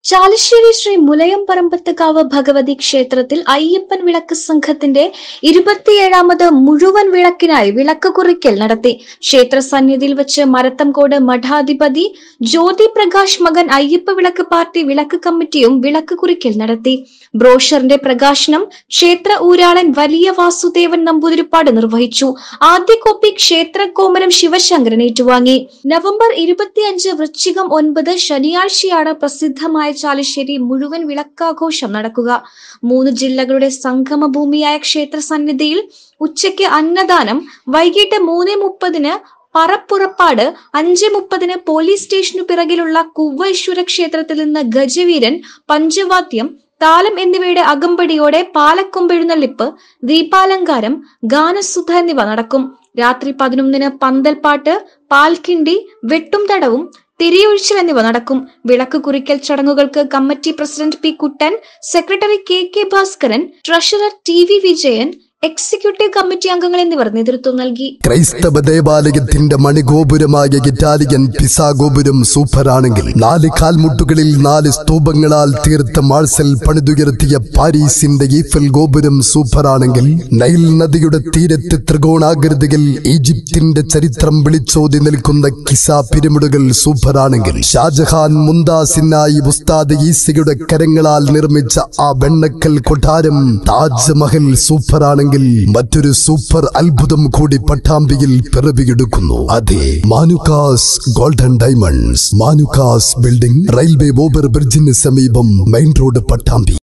ചാലശ്ശേരി ശ്രീ മുലയംപറമ്പത്തുകാവ് ഭഗവതി ക്ഷേത്രത്തിൽ അയ്യപ്പൻ വിളക്ക് സംഘത്തിന്റെ ഇരുപത്തിയേഴാമത് മുഴുവൻ വിളക്കിനായി വിളക്ക് കുറിക്കൽ നടത്തി ക്ഷേത്ര സന്നിധിയിൽ വെച്ച് മരത്തംകോട് മഠാധിപതി ജ്യോതി പ്രകാശ് മകൻ അയ്യപ്പ വിളക്ക് പാർട്ടി വിളക്ക് കമ്മിറ്റിയും വിളക്ക് കുറിക്കൽ നടത്തി ബ്രോഷറിന്റെ പ്രകാശനം ക്ഷേത്ര ഊരാളൻ വലിയ വാസുദേവൻ നമ്പൂതിരിപ്പാട് നിർവഹിച്ചു ആദ്യ കോപ്പി ക്ഷേത്ര കോമരം ശിവശങ്കരൻ ഏറ്റുവാങ്ങി നവംബർ ഇരുപത്തിയഞ്ച് വൃശ്ചികം ഒൻപത് ശനിയാഴ്ചയാണ് പ്രസിദ്ധമായ ചാലിശ്ശേരി മുഴുവൻ വിളക്കാഘോഷം നടക്കുക മൂന്ന് ജില്ലകളുടെ സംഗമ ഭൂമിയായ ക്ഷേത്ര സന്നിധിയിൽ ഉച്ചയ്ക്ക് അന്നദാനം വൈകിട്ട് മൂന്ന് മുപ്പതിന് പറപ്പുറപ്പാട് അഞ്ച് മുപ്പതിന് പോലീസ് സ്റ്റേഷനു പിറകിലുള്ള കുവ്വൈശ്വര ക്ഷേത്രത്തിൽ നിന്ന് ഗജവീരൻ പഞ്ചവാദ്യം താലം എന്നിവയുടെ അകമ്പടിയോടെ പാലക്കൊമ്പെഴുന്നള്ളിപ്പ് ദീപാലങ്കാരം ഗാനസുധ എന്നിവ നടക്കും രാത്രി പതിനൊന്നിന് പന്തൽപ്പാട്ട് പാൽക്കിണ്ടി വെട്ടും തടവും തിരിയൊഴിച്ചൽ എന്നിവ നടക്കും വിളക്ക് കുറിക്കൽ ചടങ്ങുകൾക്ക് committee president P Kuttan secretary K K Bhaskaran treasurer T V Vijayan executive committee അംഗങ്ങൾ എന്നിവർ നേതൃത്വം നൽകി ക്രൈസ്തവ ദേവാലയത്തിന്റെ മണിഗോപുരമായ ഇറ്റാലിയൻ പിസാ ഗോപുരം സൂപ്പറാണെങ്കിൽ നാല് കാൽമുട്ടുകളിൽ നാല് സ്തൂപങ്ങളാൽ തീർത്ത മാഴ്സൽ പണിതുയർത്തിയ പാരീസിന്റെ ഈഫൽ ഗോപുരം സൂപ്പറാണെങ്കിൽ നൈൽ നദിയുടെ തീരത്ത് ത്രികോണാകൃതിയിൽ ഈജിപ്തിന്റെ ചരിത്രം വിളിച്ചോതി നിൽക്കുന്ന കിസ പിരമിഡുകൾ സൂപ്പറാണെങ്കിൽ ഷാജഹാൻ മുന്താസിനായി ഉസ്താദ് ഈസയുടെ കരങ്ങളാൽ നിർമ്മിച്ച ആ വെണ്ണക്കൽ കൊട്ടാരം താജ്മഹൽ സൂപ്പറാണെങ്കിൽ മറ്റൊരു സൂപ്പർ അത്ഭുതം കൂടി പട്ടാമ്പിയിൽ പിറവിയെടുക്കുന്നു അതെ Manukkas golden diamonds Manukkas building railway over ബ്രിഡ്ജിന് സമീപം മെയിൻ റോഡ് പട്ടാമ്പി